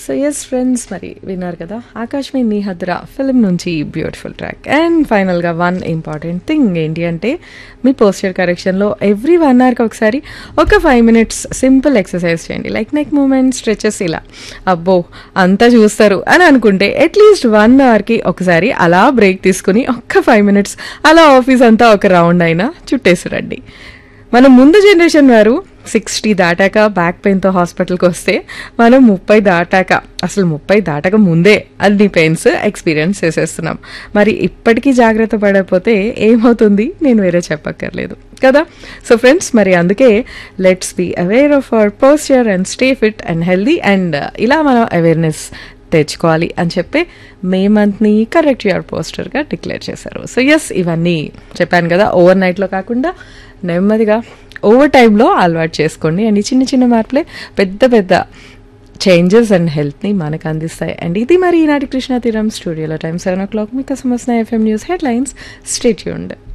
so yes friends మరి విన్నారు కదా ఆకాశ్ మీ నీహద్ర ఫిల్మ్ నుంచి బ్యూటిఫుల్ ట్రాక్ అండ్ ఫైనల్గా వన్ ఇంపార్టెంట్ థింగ్ ఏంటి అంటే మీ పోస్చర్ కరెక్షన్లో ఎవ్రీ వన్ అవర్కి ఒకసారి ఒక ఫైవ్ మినిట్స్ సింపుల్ ఎక్సర్సైజ్ చేయండి లైక్ నెక్ మూమెంట్ స్ట్రెచెస్ ఇలా అబ్బో అంతా చూస్తారు అని అనుకుంటే అట్లీస్ట్ వన్ అవర్కి ఒకసారి అలా బ్రేక్ తీసుకుని ఒక్క ఫైవ్ మినిట్స్ అలా ఆఫీస్ అంతా ఒక రౌండ్ అయినా చుట్టేసిరండి మన ముందు జనరేషన్ వారు సిక్స్టీ దాటాక బ్యాక్ పెయిన్తో హాస్పిటల్కి వస్తే మనం ముప్పై దాటాక అసలు ముప్పై దాటక ముందే అన్ని పెయిన్స్ ఎక్స్పీరియన్స్ చేసేస్తున్నాం మరి ఇప్పటికీ జాగ్రత్త పడకపోతే ఏమవుతుంది నేను వేరే చెప్పక్కర్లేదు కదా సో ఫ్రెండ్స్ మరి అందుకే let's be aware of our posture and stay fit and healthy and ఇలా మనం అవేర్నెస్ తెచ్చుకోవాలి అని చెప్పి మే మంత్ని కరెక్ట్ యువర్ పోస్టర్గా డిక్లేర్ చేశారు సో ఎస్ ఇవన్నీ చెప్పాను కదా ఓవర్ నైట్లో కాకుండా నెమ్మదిగా ఓవర్ టైంలో అలవాటు చేసుకోండి అండ్ ఈ చిన్న చిన్న మార్పులే పెద్ద పెద్ద చేంజెస్ అండ్ హెల్త్ని మనకు అందిస్తాయి అండ్ ఇది మరి ఈనాటి కృష్ణ తీరం స్టూడియోలో టైం సెవెన్ ఓ క్లాక్ మీకు సమస్య ఎఫ్ఎం న్యూస్ హెడ్లైన్స్ స్టేట్యూండ్